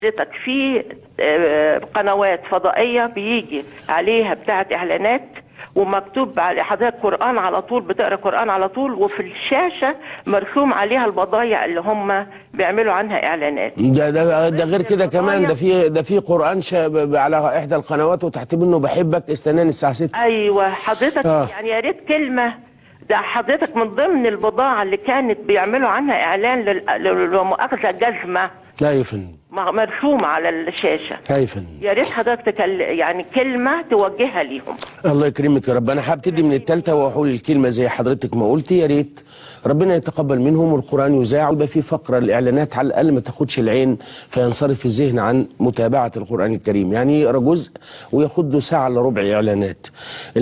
حضرتك في آه، قنوات فضائية بيجي عليها بتاعة إعلانات ومكتوب على حضرتك قرآن على طول بتقرا قرآن على طول وفي الشاشة مرسوم عليها البضايع اللي هم بيعملوا عنها إعلانات ده ده ده غير كده كمان ده في ده في قران شا- على احدى القنوات وتحت منه بحبك استناني الساعه 6 أيوة حضرتك آه. يعني يا ريت كلمة ده حضرتك من ضمن البضاعة اللي كانت بيعملوا عنها إعلان لل- للمؤاخذة جزمة لا يا فندم م- مرسومة على الشاشة لا يا فندم يا ريت حضرتك تكل... يعني كلمة توجهها ليهم الله يكرمك يا رب انا هبتدي من الثالثه واقول الكلمه زي حضرتك ما قلتي يا ريت ربنا يتقبل منهم والقران يذاع ويبقى في فقره الاعلانات على الاقل ما تاخدش العين فينصرف الذهن عن متابعه القران الكريم يعني يقرا جزء وياخد له ساعه الا ربع اعلانات